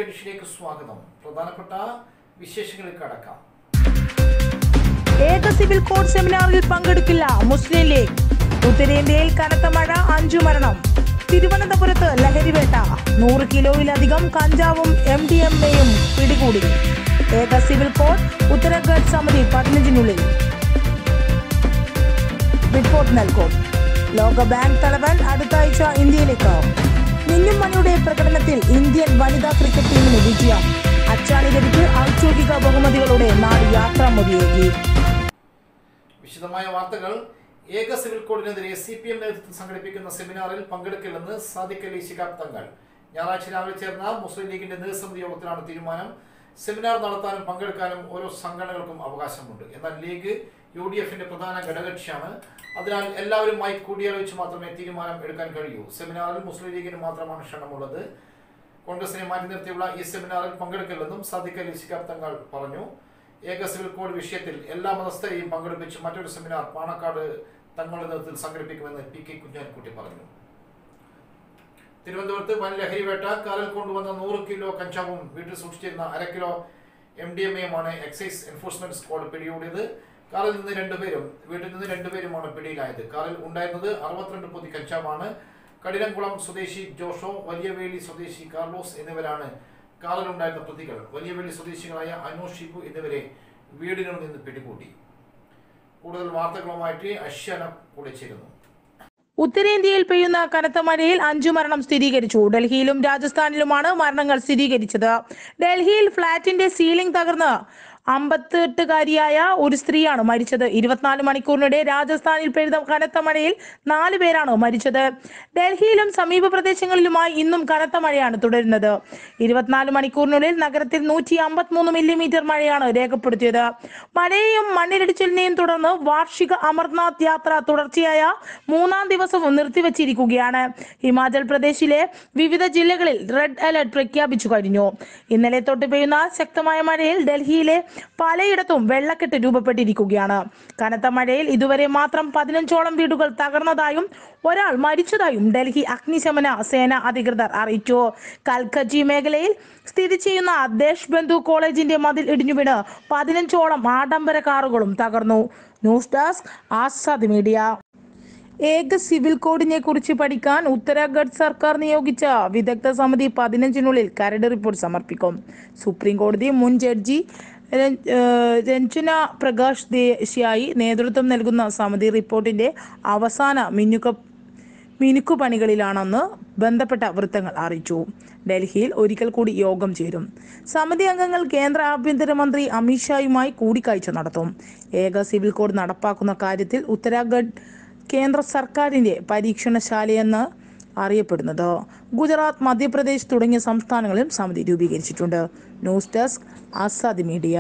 എഡിഷനിലേക്ക് സ്വാഗതം പ്രധാനപ്പെട്ട വിശേഷങ്ങളിൽ കടക്കാം ഏക സിവിൽ കോഡ് സെമിനാറിൽ പങ്കെടുക്കില്ല മുസ്ലിം ലീഗ് ഉത്തരേന്ത്യയിൽ കനത്ത മഴ അഞ്ചു മരണം തിരുവനന്തപുരത്ത് ലഹരിവേട്ട നൂറ് കിലോയിലധികം കഞ്ചാവും എം ഡി എം എയും പിടികൂടി ഏക സിവിൽ കോഡ് ഉത്തരാഖണ്ഡ് സമിതി പതിനഞ്ചിനുള്ളിൽ റിപ്പോർട്ട് നൽകും ലോക ബാങ്ക് തലവൻ അടുത്ത ആഴ്ച ഇന്ത്യയിലേക്ക് മിന്നും മണിയുടെ പ്രകടനത്തിൽ ഇന്ത്യൻ വനിതാ ക്രിക്കറ്റ് ടീമിന് വിജയം അച്ചാണി രവിക്ക് ഔദ്യോഗിക ബഹുമതികളുടെ നാട് യാത്രാമൊഴിയേകി വിശദമായ വാർത്തകൾ ഏക സിവിൽ കോഡിനെതിരെ സി പി എം നേതൃത്വം സംഘടിപ്പിക്കുന്ന സെമിനാറിൽ പങ്കെടുക്കില്ലെന്ന് സാദിഖ് അലി ശിഹാബ് തങ്ങൾ ഞായറാഴ്ച രാവിലെ ചേർന്ന മുസ്ലിം ലീഗിന്റെ നേതൃസമിതി യോഗത്തിലാണ് തീരുമാനം സെമിനാർ നടത്താനും പങ്കെടുക്കാനും ഓരോ സംഘടനകൾക്കും അവകാശമുണ്ട് എന്നാൽ ലീഗ് യു ഡി എഫിന്റെ പ്രധാന ഘടകകക്ഷിയാണ് അതിനാൽ എല്ലാവരുമായി കൂടിയാലോചിച്ച് മാത്രമേ തീരുമാനം എടുക്കാൻ കഴിയൂ സെമിനാറിൽ മുസ്ലിം ലീഗിന് മാത്രമാണ് ക്ഷണമുള്ളത് കോൺഗ്രസിനെ മാറ്റി നിർത്തിയുള്ള ഈ സെമിനാറിൽ പങ്കെടുക്കില്ലെന്നും സാദിഖ് അലി ശിഹാബ് തങ്ങൾ പറഞ്ഞു ഏക സിവിൽ കോഡ് വിഷയത്തിൽ എല്ലാ മതസ്ഥരെയും പങ്കെടുപ്പിച്ച് മറ്റൊരു സെമിനാർ പാണക്കാട് തങ്ങളുടെ നേതൃത്വത്തിൽ സംഘടിപ്പിക്കുമെന്ന് പി കെ കുഞ്ഞാൻകുട്ടി പറഞ്ഞു തിരുവനന്തപുരത്ത് വൻ ലഹരിവേട്ട കാറിൽ കൊണ്ടുവന്ന നൂറ് കിലോ കഞ്ചാവും വീട്ടിൽ സൂക്ഷിച്ചിരുന്ന അര കിലോ എം ഡി എം എയുമാണ് എക്സൈസ് എൻഫോഴ്സ്മെന്റ് സ്ക്വാഡ് പിടികൂടിയത് കാറിൽ നിന്ന് രണ്ടുപേരും വീട്ടിൽ നിന്ന് രണ്ടുപേരുമാണ് പിടിയിലായത് കാറിൽ ഉണ്ടായിരുന്നത് അറുപത്തിരണ്ട് പൊതി കഞ്ചാവാണ് കഠിനംകുളം സ്വദേശി ജോഷോ വലിയവേലി സ്വദേശി കാർലോസ് എന്നിവരാണ് കാറിലുണ്ടായിരുന്ന പ്രതികൾ വലിയവേലി സ്വദേശികളായ അനു ഷിബു എന്നിവരെ വീടിനുള്ളിൽ നിന്ന് പിടികൂടി കൂടുതൽ വാർത്തകളുമായിട്ട് അശ്വന കൂടെ ചേരുന്നു ഉത്തരേന്ത്യയിൽ പെയ്യുന്ന കനത്ത മഴയിൽ അഞ്ചു മരണം സ്ഥിരീകരിച്ചു ഡൽഹിയിലും രാജസ്ഥാനിലുമാണ് മരണങ്ങൾ സ്ഥിരീകരിച്ചത് ഡൽഹിയിൽ ഫ്ളാറ്റിന്റെ സീലിംഗ് തകർന്ന് അമ്പത്തെട്ടുകാരിയായ ഒരു സ്ത്രീയാണ് മരിച്ചത് ഇരുപത്തിനാല് മണിക്കൂറിനിടെ രാജസ്ഥാനിൽ പെയ്ത കനത്ത മഴയിൽ നാല് പേരാണ് മരിച്ചത് ഡൽഹിയിലും സമീപ പ്രദേശങ്ങളിലുമായി ഇന്നും കനത്ത മഴയാണ് തുടരുന്നത് ഇരുപത്തിനാല് മണിക്കൂറിനുള്ളിൽ നഗരത്തിൽ നൂറ്റി അമ്പത്തിമൂന്ന് മില്ലിമീറ്റർ മഴയാണ് രേഖപ്പെടുത്തിയത് മഴയെയും മണ്ണിടിച്ചിലിനെയും തുടർന്ന് വാർഷിക അമർനാഥ് യാത്ര തുടർച്ചയായ മൂന്നാം ദിവസവും നിർത്തിവച്ചിരിക്കുകയാണ് ഹിമാചൽ പ്രദേശിലെ വിവിധ ജില്ലകളിൽ റെഡ് അലർട്ട് പ്രഖ്യാപിച്ചു കഴിഞ്ഞു ഇന്നലെ തൊട്ട് പെയ്യുന്ന ശക്തമായ മഴയിൽ ഡൽഹിയിലെ പലയിടത്തും വെള്ളക്കെട്ട് രൂപപ്പെട്ടിരിക്കുകയാണ് കനത്ത മഴയിൽ ഇതുവരെ മാത്രം പതിനഞ്ചോളം വീടുകൾ തകർന്നതായും ഒരാൾ മരിച്ചതായും ഡൽഹി അഗ്നിശമന സേന അധികൃതർ അറിയിച്ചു കൽക്കജി മേഖലയിൽ സ്ഥിതി ചെയ്യുന്ന ദേശ് ബന്ധു കോളേജിന്റെ മതിൽ ഇടിഞ്ഞു വീണ് പതിനഞ്ചോളം ആഡംബര കാറുകളും തകർന്നു ന്യൂസ് ഡെസ്ക് ആസാദ് മീഡിയ ഏക സിവിൽ കോഡിനെ കുറിച്ച് പഠിക്കാൻ ഉത്തരാഖണ്ഡ് സർക്കാർ നിയോഗിച്ച വിദഗ്ധ സമിതി പതിനഞ്ചിനുള്ളിൽ കരട് റിപ്പോർട്ട് സമർപ്പിക്കും സുപ്രീം കോടതി മുൻ ജഡ്ജി രഞ്ജ- ഏഹ് രഞ്ജന പ്രകാശ് ദേശിയായി നേതൃത്വം നൽകുന്ന സമിതി റിപ്പോർട്ടിന്റെ അവസാന മിന്നുക മിനുക്കുപണികളിലാണെന്ന് ബന്ധപ്പെട്ട വൃത്തങ്ങൾ അറിയിച്ചു ഡൽഹിയിൽ ഒരിക്കൽ കൂടി യോഗം ചേരും സമിതി അംഗങ്ങൾ കേന്ദ്ര ആഭ്യന്തരമന്ത്രി അമിത്ഷായുമായി കൂടിക്കാഴ്ച നടത്തും ഏക സിവിൽ കോഡ് നടപ്പാക്കുന്ന കാര്യത്തിൽ ഉത്തരാഖണ്ഡ് കേന്ദ്ര സർക്കാരിന്റെ പരീക്ഷണശാലയെന്ന് അറിയപ്പെടുന്നത് ഗുജറാത്ത് മധ്യപ്രദേശ് തുടങ്ങിയ സംസ്ഥാനങ്ങളിലും സമിതി രൂപീകരിച്ചിട്ടുണ്ട് ന്യൂസ് ഡെസ്ക് ആസാദ് മീഡിയ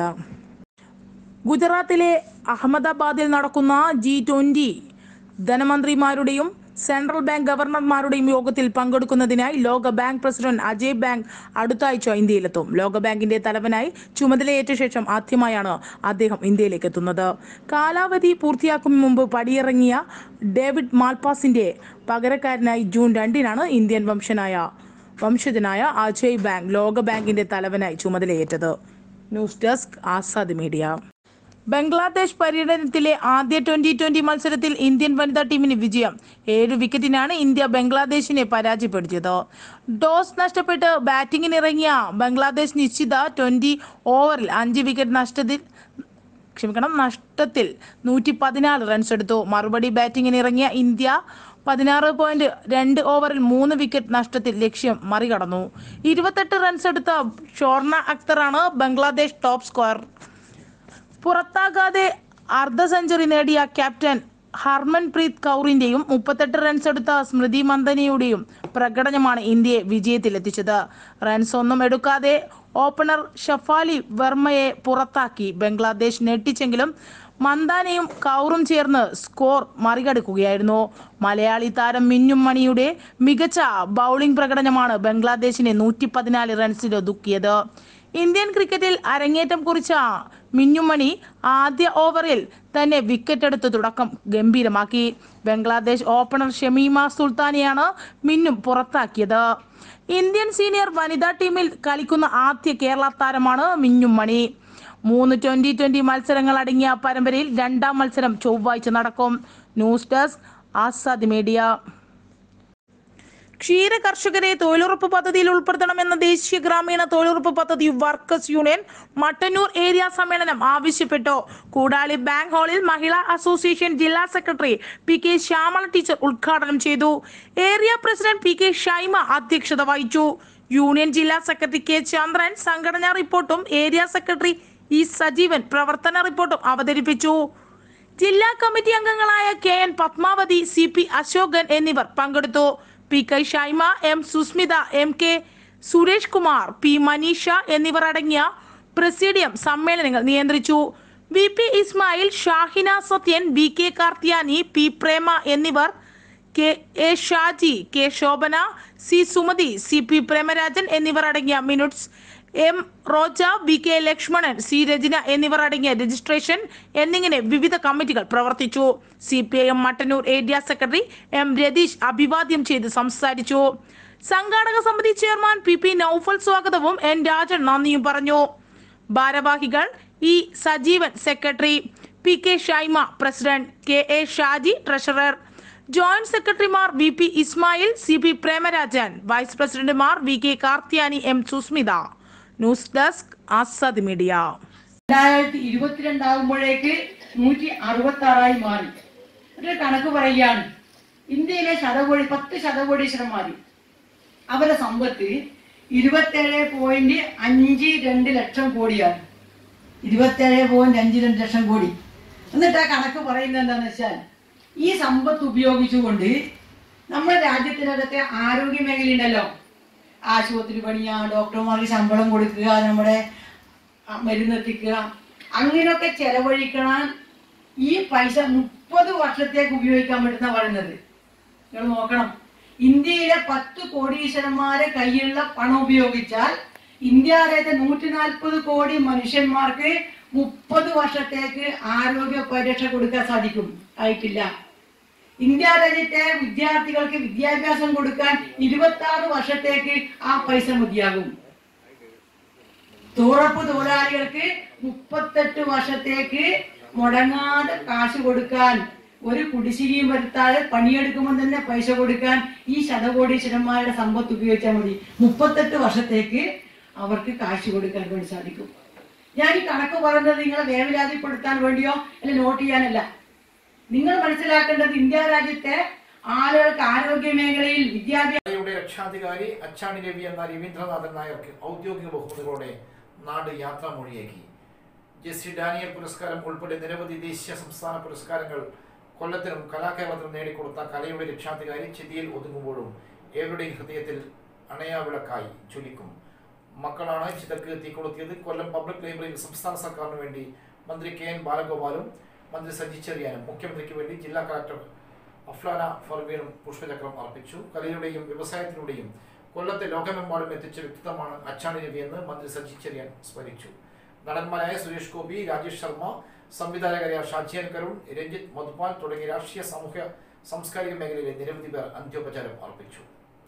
ഗുജറാത്തിലെ അഹമ്മദാബാദിൽ നടക്കുന്ന ജി ട്വന്റി ധനമന്ത്രിമാരുടെയും സെൻട്രൽ ബാങ്ക് ഗവർണർമാരുടെയും യോഗത്തിൽ പങ്കെടുക്കുന്നതിനായി ലോക ബാങ്ക് പ്രസിഡന്റ് അജയ് ബാങ്ക് അടുത്ത ആഴ്ച ഇന്ത്യയിലെത്തും ലോക ബാങ്കിന്റെ തലവനായി ചുമതലയേറ്റ ശേഷം ആദ്യമായാണ് അദ്ദേഹം ഇന്ത്യയിലേക്ക് എത്തുന്നത് കാലാവധി പൂർത്തിയാക്കും മുമ്പ് പടിയിറങ്ങിയ ഡേവിഡ് മാൽപാസിന്റെ പകരക്കാരനായി ജൂൺ രണ്ടിനാണ് ഇന്ത്യൻ വംശനായ വംശജനായ അജയ് ബാങ്ക് ലോക ബാങ്കിന്റെ തലവനായി ചുമതലയേറ്റത് news desk Azad media Bangladesh പര്യടനത്തിലെ ആദ്യ ട്വന്റി ട്വന്റി മത്സരത്തിൽ ഇന്ത്യൻ വനിതാ ടീമിന് വിജയം ഏഴ് വിക്കറ്റിനാണ് ഇന്ത്യ ബംഗ്ലാദേശിനെ പരാജയപ്പെടുത്തിയത് ടോസ് നഷ്ടപ്പെട്ട് ബാറ്റിംഗിനിറങ്ങിയ ബംഗ്ലാദേശ് നിശ്ചിത ട്വന്റി ഓവറിൽ അഞ്ച് വിക്കറ്റ് നഷ്ടത്തിൽ ക്ഷമിക്കണം നഷ്ടത്തിൽ നൂറ്റി പതിനാല് റൺസ് എടുത്തു മറുപടി ബാറ്റിംഗിന് ഇറങ്ങിയ ഇന്ത്യ പതിനാറ് പോയിന്റ് രണ്ട് ഓവറിൽ മൂന്ന് വിക്കറ്റ് നഷ്ടത്തിൽ ലക്ഷ്യം മറികടന്നു ഇരുപത്തെട്ട് റൺസ് എടുത്ത ഷോർണ അക്തറാണ് ബംഗ്ലാദേശ് ടോപ്പ് സ്കോർ പുറത്താകാതെ അർദ്ധ സെഞ്ചുറി നേടിയ ക്യാപ്റ്റൻ ഹർമൻപ്രീത് കൗറിന്റെയും മുപ്പത്തെട്ട് റൺസ് എടുത്ത സ്മൃതി മന്ദനയുടെയും പ്രകടനമാണ് ഇന്ത്യയെ വിജയത്തിലെത്തിച്ചത് റൺസ് ഒന്നും എടുക്കാതെ ഓപ്പണർ ഷഫാലി വർമ്മയെ പുറത്താക്കി ബംഗ്ലാദേശ് ഞെട്ടിച്ചെങ്കിലും മന്ദാനയും കൗറും ചേർന്ന് സ്കോർ മറികടക്കുകയായിരുന്നു മലയാളി താരം മിന്നും മണിയുടെ മികച്ച ബൗളിംഗ് പ്രകടനമാണ് ബംഗ്ലാദേശിനെ നൂറ്റി പതിനാല് റൺസിൽ ഒതുക്കിയത് ഇന്ത്യൻ ക്രിക്കറ്റിൽ അരങ്ങേറ്റം കുറിച്ച മിന്നുമണി ആദ്യ ഓവറിൽ തന്നെ വിക്കറ്റ് എടുത്ത് തുടക്കം ഗംഭീരമാക്കി ബംഗ്ലാദേശ് ഓപ്പണർ ഷമീമ സുൽത്താനെയാണ് മിന്നും പുറത്താക്കിയത് ഇന്ത്യൻ സീനിയർ വനിതാ ടീമിൽ കളിക്കുന്ന ആദ്യ കേരള താരമാണ് മിന്നുമണി മൂന്ന് ട്വന്റി ട്വന്റി മത്സരങ്ങൾ അടങ്ങിയ പരമ്പരയിൽ രണ്ടാം മത്സരം ചൊവ്വാഴ്ച നടക്കും ന്യൂസ് ഡെസ്ക് ആസാദ് മീഡിയ ക്ഷീര കർഷകരെ തൊഴിലുറപ്പ് പദ്ധതിയിൽ ഉൾപ്പെടുത്തണമെന്ന ദേശീയ ഗ്രാമീണ തൊഴിലുറപ്പ് പദ്ധതി വർക്കേഴ്സ് യൂണിയൻ മട്ടന്നൂർ ഏരിയ സമ്മേളനം ആവശ്യപ്പെട്ടു കൂടാളി ബാങ്ക് ഹാളിൽ മഹിളാ അസോസിയേഷൻ ജില്ലാ secretary P K Shyamala teacher ഉദ്ഘാടനം ചെയ്തു area president P K Shaima അധ്യക്ഷത വഹിച്ചു യൂണിയൻ ജില്ലാ സെക്രട്ടറി കെ ചന്ദ്രൻ സംഘടനാ റിപ്പോർട്ടും ഏരിയ സെക്രട്ടറി ഇ സജീവൻ പ്രവർത്തന റിപ്പോർട്ടും അവതരിപ്പിച്ചു ജില്ലാ കമ്മിറ്റി അംഗങ്ങളായ K N Padmavathi C P Asokan എന്നിവർ പങ്കെടുത്തു P K Shaima M Susmitha M K Suresh Kumar P Maneesha എന്നിവർ അടങ്ങിയ പ്രസിഡിയം സമ്മേളനങ്ങൾ നിയന്ത്രിച്ചു V P Ismail Shahina Sathyan V K Karthiyani P Prema എന്നിവർ K A Shaji K Sobhana C Sumathi C P Premarajan എന്നിവർ അടങ്ങിയ minutes M Roja V K Lakshmanan C Rachana എന്നിവർ അടങ്ങിയ രജിസ്ട്രേഷൻ എന്നിങ്ങനെ വിവിധ കമ്മിറ്റികൾ പ്രവർത്തിച്ചു C P I M Mattannur area secretary M Ratheesh അഭിവാദ്യം ചെയ്ത് സംസാരിച്ചു സംഘാടക സമിതി ചെയർമാൻ പി പി നൌഫൽ സ്വാഗതവും എൻ രാജൻ നന്ദിയും പറഞ്ഞു ഭാരവാഹികൾ E Sajeevan secretary P K Shaima president K A Shaji treasurer joint സെക്രട്ടറിമാർ V P Ismail C P Premarajan vice പ്രസിഡന്റുമാർ V K Karthiyani M Susmitha news desk Azad media രണ്ടായിരത്തി ഇരുപത്തിരണ്ടാകുമ്പോഴേക്ക് നൂറ്റി അറുപത്തി ആറായി മാറി ഒരു കണക്ക് പറയുകയാണ് ഇന്ത്യയിലെ ശതകോടി പത്ത് ശതകോടീശ്വരന്മാർ അവരുടെ സമ്പത്ത് ഇരുപത്തേഴ് പോയിന്റ് അഞ്ച് രണ്ട് ലക്ഷം കോടിയാണ് ഇരുപത്തേഴ് പോയിന്റ് അഞ്ച് രണ്ട് ലക്ഷം കോടി എന്നിട്ട് ആ കണക്ക് പറയുന്നത് എന്താണെന്ന് വെച്ചാൽ ഈ സമ്പത്ത് ഉപയോഗിച്ചുകൊണ്ട് നമ്മുടെ രാജ്യത്തിനകത്തെ ആരോഗ്യ മേഖലയുണ്ടല്ലോ ആശുപത്രി പണിയാ ഡോക്ടർമാർക്ക് ശമ്പളം കൊടുക്കുക നമ്മുടെ ആ, മരുന്നെത്തിക്കുക അങ്ങനെയൊക്കെ ചെലവഴിക്കണ ഈ പൈസ മുപ്പത് വർഷത്തേക്ക് ഉപയോഗിക്കാൻ പറ്റുന്ന പറയുന്നത് നിങ്ങൾ നോക്കണം ഇന്ത്യയിലെ പത്ത് കോടീശ്വരന്മാരെ കയ്യിലുള്ള പണം ഉപയോഗിച്ചാൽ ഇന്ത്യ രാജ്യത്തെ നൂറ്റി നാൽപ്പത് കോടി മനുഷ്യന്മാർക്ക് മുപ്പത് വർഷത്തേക്ക് ആരോഗ്യ പരിരക്ഷ കൊടുക്കാൻ സാധിക്കും ആയിട്ടില്ല ഇന്ത്യ രാജ്യത്തെ വിദ്യാർത്ഥികൾക്ക് വിദ്യാഭ്യാസം കൊടുക്കാൻ ഇരുപത്തി ആറ് വർഷത്തേക്ക് ആ പൈസ മതിയാകും തൊഴിലുറപ്പ് തൊഴിലാളികൾക്ക് മുപ്പത്തെട്ട് വർഷത്തേക്ക് മുടങ്ങാതെ കാശ് കൊടുക്കാൻ ഒരു കുടിശ്ശികയും വരുത്താതെ പണിയെടുക്കുമ്പോൾ തന്നെ പൈസ കൊടുക്കാൻ ഈ ശതകോടീശ്വരന്മാരുടെ സമ്പത്ത് ഉപയോഗിച്ചാൽ മതി മുപ്പത്തെട്ട് വർഷത്തേക്ക് അവർക്ക് കാശ് കൊടുക്കാൻ വേണ്ടി സാധിക്കും ഞാൻ ഈ കണക്ക് പറയുന്നത് നിങ്ങളെ വേവലാതിപ്പെടുത്താൻ വേണ്ടിയോ അല്ലെ നോട്ട് ചെയ്യാനല്ല നിങ്ങൾ മനസ്സിലാക്കേണ്ടത് ഇന്ത്യ രാജ്യത്തെ ആളുകൾക്ക് ആരോഗ്യ മേഖലയിൽ വിദ്യാഭ്യാസ യുടെ രക്ഷാധികാരി അച്ചാണി രവി എന്ന രവീന്ദ്രനാഥൻ നായർക്ക് ഔദ്യോഗിക ബഹുമതികളോടെ നാട് യാത്രാമൊഴിയേകി ജെസ്സി ഡാനിയൽ പുരസ്കാരം ഉൾപ്പെടെ നിരവധി ദേശീയ സംസ്ഥാന പുരസ്കാരങ്ങൾ കൊല്ലത്തിനും കലാകേരളത്തിനും നേടിക്കൊടുത്ത കലയുടെ രക്ഷാധികാരി ചെതിയിൽ ഒതുങ്ങുമ്പോഴും ഏവരുടെയും ഹൃദയത്തിൽ അണയാവിളക്കായി ജ്വലിക്കും മക്കളാണ് ചിതക്ക് തീ കൊളുത്തിയത് കൊല്ലം പബ്ലിക് ലൈബ്രറിയിൽ സംസ്ഥാന സർക്കാരിന് വേണ്ടി മന്ത്രി കെ എൻ ബാലഗോപാലും മന്ത്രി സജി ചെറിയാനും മുഖ്യമന്ത്രിക്ക് വേണ്ടി ജില്ലാ കളക്ടർ അഫ്ലാന ഫർവീനും പുഷ്പചക്രം അർപ്പിച്ചു കലയുടെയും വ്യവസായത്തിലൂടെയും കൊല്ലത്തെ ലോകമെമ്പാടും എത്തിച്ച വ്യക്തിത്വമാണ് അച്ചാണി രവി എന്ന് മന്ത്രി സജി ചെറിയാൻ സ്മരിച്ചു നടന്മാരായ സുരേഷ് ഗോപി രാജേഷ് ശർമ്മ സംവിധായകരായ ഷാജിയൻ കരുൺ രഞ്ജിത്ത് മധുപാൽ തുടങ്ങിയ രാഷ്ട്രീയ സാമൂഹ്യ സാംസ്കാരിക മേഖലയിലെ നിരവധി പേർ അന്ത്യോപചാരം അർപ്പിച്ചു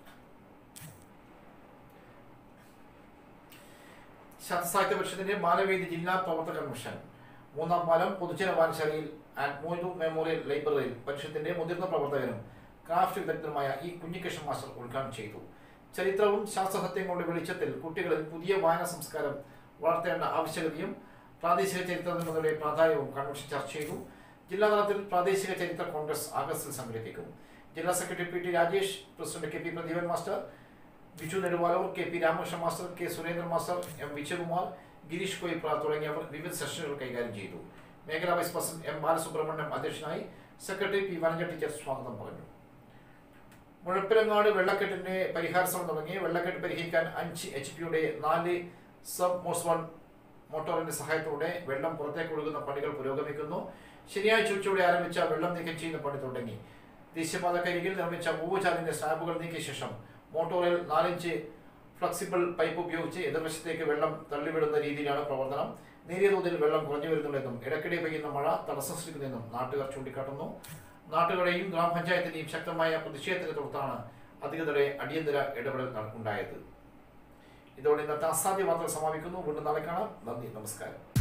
ശാസ്ത്രസാഹിത്യ പരിഷത്തിന്റെ ബാലവേദി ജില്ലാ പ്രവർത്തക കമ്മീഷൻ മൂന്നാം പാലം പൊതുജന വായനശാലയിൽ ആൻഡ് മൊയ്തു മെമ്മോറിയൽ ലൈബ്രറിയിൽ പരിഷത്തിന്റെ മുതിർന്ന പ്രവർത്തകനും ക്രാഫ്റ്റ് വിദഗ്ധനുമായ ഇ കുഞ്ഞികൃഷ്ണൻ മാസ്റ്റർ ഉദ്ഘാടനം ചെയ്തു ചരിത്രവും ശാസ്ത്രസത്യങ്ങളുടെ വെളിച്ചത്തിൽ കുട്ടികളിൽ പുതിയ വായന സംസ്കാരം വളർത്തേണ്ട ആവശ്യകതയും പ്രാദേശിക ചരിത്രങ്ങളുടെ പ്രാധാന്യവും കൺവെൻഷൻ ചർച്ച ചെയ്തു ജില്ലാതലത്തിൽ പ്രാദേശിക ചരിത്ര കോൺഗ്രസ് ആഗസ്റ്റിൽ സംഘടിപ്പിക്കും ജില്ലാ secretary P T Rajesh president K P Pradeepan master Biju Neduvaloor K P Ramakrishnan master K Surendran master M Vijayakumar Gireesh Koypra തുടങ്ങിയവർ വിവിധ സെഷനുകൾ കൈകാര്യം ചെയ്തു മേഖലാ വൈസ് പ്രസിഡന്റ് എം ബാലസുബ്രഹ്മണ്യം അധ്യക്ഷനായി സെക്രട്ടറി പി വനജ ടീച്ചർ സ്വാഗതം പറഞ്ഞു മുഴപ്പിലങ്ങാട് വെള്ളക്കെട്ടിന്റെ പരിഹാര ശ്രമം തുടങ്ങി വെള്ളക്കെട്ട് പരിഹരിക്കാൻ അഞ്ച് എച്ച് പിയുടെ നാല് സബ് മോസ്വൺ മോട്ടോറിന്റെ സഹായത്തോടെ വെള്ളം പുറത്തേക്ക് ഒഴുകുന്ന പണികൾ പുരോഗമിക്കുന്നു ശനിയാഴ്ച ഉച്ചയോടെ ആരംഭിച്ച വെള്ളം നീക്കം ചെയ്യുന്ന പണി തുടങ്ങി ദേശീയപാതക്കരികിൽ നിർമ്മിച്ച മൂവുചാലിന്റെ സ്ലാബുകൾ നീക്കിയ ശേഷം മോട്ടോറിൽ നാലിഞ്ച് ഫ്ലെക്സിബിൾ പൈപ്പ് ഉപയോഗിച്ച് എതിർവശത്തേക്ക് വെള്ളം തള്ളിവിടുന്ന രീതിയിലാണ് പ്രവർത്തനം നേരിയ തോതിൽ വെള്ളം കുറഞ്ഞു വരുന്നുണ്ടെന്നും ഇടയ്ക്കിടെ പെയ്യുന്ന മഴ തടസ്സം സൃഷ്ടിക്കുന്നതെന്നും നാട്ടുകാർ ചൂണ്ടിക്കാട്ടുന്നു നാട്ടുകളുടെയും ഗ്രാമപഞ്ചായത്തിന്റെയും ശക്തമായ പ്രതിഷേധത്തെ തുടർത്താണ് അധികൃതരുടെ അടിയന്തര ഇടപെടൽ നട- ഉണ്ടായത് ഇതോടെ ഇന്നത്തെ അസാധ്യ വാർത്തകൾ സമാപിക്കുന്നു വീണ്ടും നാളെ കാണാം നന്ദി നമസ്കാരം